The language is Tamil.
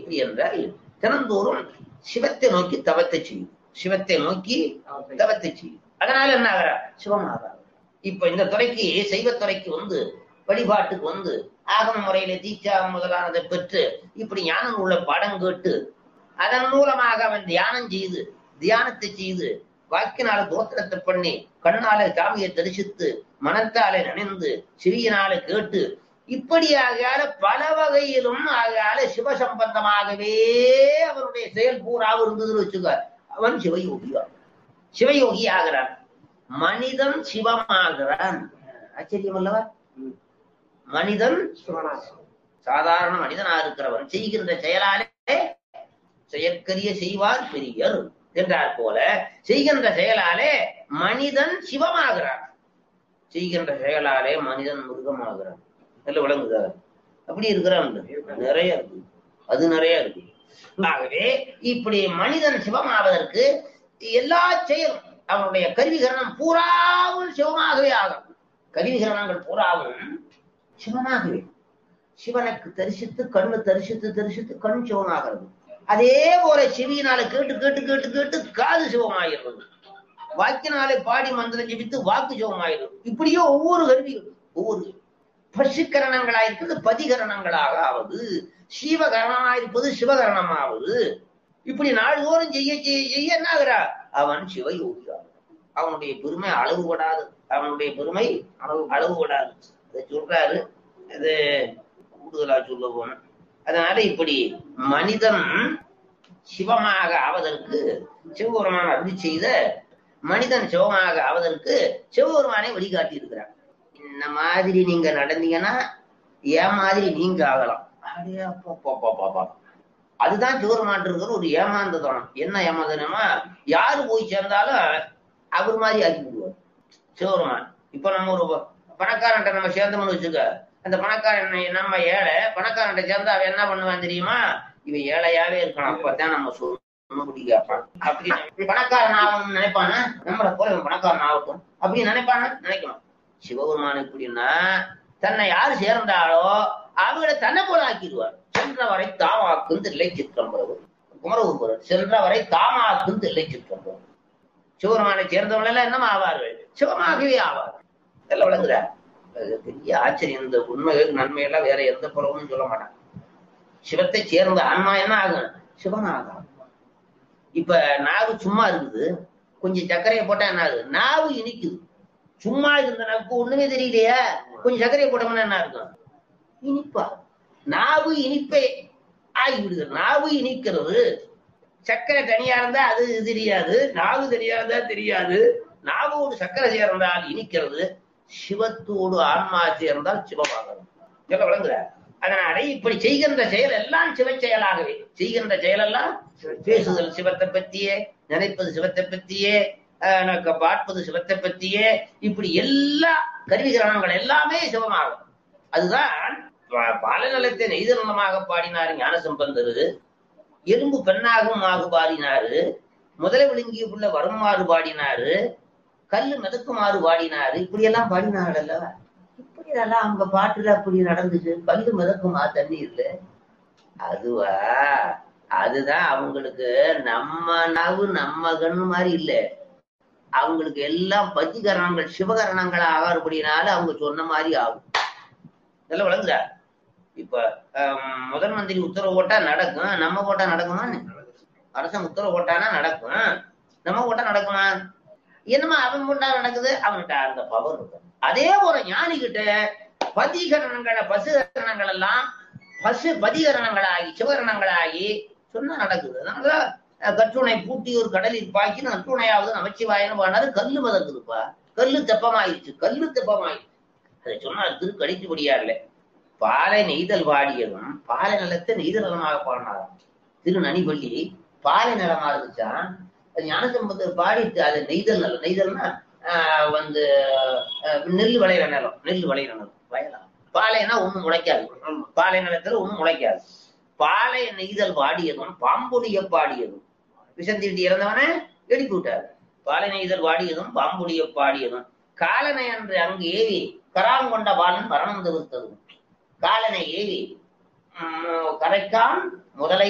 எப்படி என்றால் தினந்தோறும் சிவத்தை நோக்கி தவத்தை செய்யும் சிவத்தை நோக்கி தவத்தை செய்யும் அதனால என்ன ஆகிறா சிவமாகிறா இப்ப இந்த துறைக்கு சைவத்துறைக்கு வந்து வழிபாட்டுக்கு வந்து ஆகம முறையில தீட்சா முதலானதை பெற்று இப்படி ஞானம் உள்ள பாடம் கேட்டு அதன் மூலமாக அவன் தியானம் செய்து தியானத்தை செய்து வாக்கினால தோத்திரத்தை பண்ணி கண்ணால சாமியை தரிசித்து மனத்தால நினைந்து சிறியனால கேட்டு இப்படி ஆகையால பல வகையிலும் ஆகையால சிவ சம்பந்தமாகவே அவனுடைய செயல் பூராவும் இருந்ததுன்னு வச்சுக்க அவன் சிவயோகியான் சிவயோகி ஆகிறான் மனிதன் சிவமாகிறான் ஆச்சரியம் அல்லவா மனிதன் சாதாரண மனிதனா இருக்கிறவன் செய்கின்ற செயலாலே செயற்கரிய செய்வார் பெரியர் என்றார் போல செய்கின்ற செயலாலே மனிதன் சிவமாகிறான் செய்கின்ற செயலாலே மனிதன் மிருகமாகிறான் நல்ல விளங்குதா அப்படி இருக்கிறான் நிறைய இருக்கு அது நிறைய இருக்கு ஆகவே இப்படி மனிதன் சிவமாவதற்கு எல்லா செயலும் அவனுடைய கருவிகரணம் பூராவும் சிவமாகவே ஆகும் கருவிகரணங்கள் பூராவும் சிவமாகவே சிவனுக்கு தரிசித்து கண்ணு தரிசித்து தரிசித்து கண் சிவமாகிறது அதே போல செவியினால கேட்டு கேட்டு கேட்டு கேட்டு காது சிவமாகிறது வாக்கினாலே பாடி மந்திரம் ஜெபித்து வாக்கு சிவமாகிறது இப்படியோ ஒவ்வொரு கருவிகளும் ஒவ்வொரு பசுக்கரணங்களாயிருப்பது பதிகரணங்களாக ஆவது சீவகரணமாயிருப்பது சிவகரணமாவது இப்படி நாள்தோறும் செய்ய செய்ய செய்ய என்ன ஆகிறா அவன் சிவயோகியான் அவனுடைய பெருமை அளவுபடாது அவனுடைய பெருமை அளவுபடாது அதை சொல்றாரு அது கூடுதலா சொல்ல போனோம் அதனால இப்படி மனிதன் சிவமாக ஆவதற்கு சிவபெருமான் அருளி செய்த மனிதன் சிவமாக ஆவதற்கு சிவபெருமானை வழிகாட்டி இருக்கிறார் இந்த மாதிரி நீங்க நடந்தீங்கன்னா ஏன் மாதிரி நீங்க ஆகலாம் அப்படியே அப்பா, அப்பா, அப்பா, அப்பா, அப்பா. அதுதான் சிவபெருமான் இருக்கிற ஒரு ஏமாந்ததனம் என்ன ஏமாந்தனமா யாரு போய் சேர்ந்தாலும் அவர் மாதிரி ஆக்கி விடுவார் சிவபெருமான் இப்ப நம்ம ஒரு பணக்காரன்ட்ட நம்ம சேர்ந்தோம்னு வச்சுக்க அந்த பணக்காரன் நம்ம ஏழை பணக்காரன்ட்ட சேர்ந்தா அவன் என்ன பண்ணுவான் தெரியுமா இவன் ஏழையாவே இருக்கான் அப்பதான் நம்ம சொன்னபடி கேட்பான் அப்படி பணக்காரன் ஆகணும்னு நினைப்பானா நம்மளை போல இவன் பணக்காரன் ஆகட்டும் அப்படி நினைப்பானா நினைக்கணும் சிவபெருமான் எப்படின்னா தன்னை யாரு சேர்ந்தாலோ அவங்கள தன்னை போல ஆக்கிடுவார் சென்றவரை தாமாக்கும் தில்லை சிற்றம்பரவு குமரகுருபுரர் சென்றவரை தாமாக்கும் தில்லை சிற்றம்பரவு சிவபெருமானை சேர்ந்தவங்க எல்லாம் என்னமா ஆவார்கள் சிவமாகவே ஆவார்கள் எல்லாம் விளங்குதா அது பெரிய ஆச்சரியம் இந்த உண்மைகள் நன்மையெல்லாம் வேற எந்த புறமும் சொல்ல மாட்டாங்க சிவத்தை சேர்ந்த ஆன்மா என்ன ஆகும் சிவனாகும் இப்ப நாவு சும்மா இருக்குது கொஞ்சம் சர்க்கரையை போட்டா என்ன ஆகுது நாவு இனிக்குது சும்மா இருந்த நாவுக்கு ஒண்ணுமே தெரியலையா கொஞ்சம் சர்க்கரையை போட்டோம்னா என்ன இருக்கும் இனிப்பா நாவு இனிப்பை ஆகி விடுகிறது நாவு இனிக்கிறது சர்க்கரை தனியா இருந்தா அது தெரியாது நாவு தனியா இருந்தா தெரியாது நாவோடு சர்க்கரை சேர்ந்தால் இனிக்கிறது சிவத்தோடு ஆன்மா சேர்ந்தால் சிவமாகிறது சொல்ல விளங்குற அதனால இப்படி செய்கின்ற செயல் எல்லாம் சிவ செயலாகவே செய்கின்ற செயல் எல்லாம் பேசுதல் சிவத்தை பத்தியே நினைப்பது சிவத்தை பத்தியே ஆஹ் எனக்கு பார்ப்பது சிவத்தை பத்தியே இப்படி எல்லா கருவிகரணங்கள் எல்லாமே சிவமாகும் அதுதான் பா- பாலநலத்தை நெய்தநலமாக பாடினார் ஞானசம்பந்தரு எறும்பு பெண்ணாகும் ஆகு பாடினாரு முதல விழுங்கிய புள்ள வருமாறு பாடினாரு கல்லு மிதக்குமாறு பாடினாரு இப்படி எல்லாம் பாடினார்கள் அல்லவா இப்படி எல்லாம் அவங்க பாட்டுல அப்படி நடந்துச்சு கல்லு மிதக்குமா தண்ணீர்ல அதுவா அதுதான் அவங்களுக்கு நம்ம நவு நம்ம கண்ணு மாதிரி இல்ல அவங்களுக்கு எல்லாம் பஞ்சிகரணங்கள் சிவகரணங்கள் ஆகாறுபடினால அவங்க சொன்ன மாதிரி ஆகும் இதெல்லாம் விளங்குதா இப்ப ஆம், முதல் மந்திரி உத்தரவு போட்டா நடக்கும் நம்ம போட்டா நடக்குமா அரசன் உத்தரவு போட்டானா நடக்கும் நம்ம போட்டா நடக்குமா என்னமா அவன் போட்டா நடக்குது அவன்கிட்ட அந்த பவர் இருக்கு அதே போல ஞானி கிட்ட பதிகரணங்களை பசுகரணங்கள் எல்லாம் பசு பதிகரணங்களாகி சிவகரணங்களாகி சொன்னா நடக்குது அதனால அஹ், கற்றுணை பூட்டி ஒரு கடலில் பாக்கி நற்றுணையாவது நமச்சிவாயன்னு பாடினாரு கல்லு மதக்குதுப்பா கல்லு தெப்பமாயிருச்சு கல்லு தெப்பமாயிருச்சு அதை சொன்னார் திருக்கடிச்சுபடியா இல்லை பாலை நெய்தல் பாடியதும் பாலை நிலத்தை நெய்தல் நிலமாக பாடினாராம் திரு நனிபள்ளி பாலை நிலமா இருந்துச்சான் அது ஞானசம்பந்தர் பாடிட்டு அது நெய்தல் நிலம் நெய்தல்னா ஆஹ் வந்து ஆஹ் நெல் விளையிற நிலம் நெல் விளையிற நிலம் வயலா பாலைனா ஒண்ணும் முளைக்காது பாலை நிலத்துல ஒண்ணும் முளைக்காது பாலை நெய்தல் பாடியதும் பாம்புடிய பாடியதும் விசந்திட்டு இறந்தவன எழுப்பி விட்டாரு பாலை நெய்தல் பாடியதும் பாம்புடிய பாடியதும் காலனை அன்று அங்கு ஏவி கராங்கொண்ட பாலன் மரணம் தவிர்த்ததும் காலனை ஏவி உம், கரைக்கான் முதலை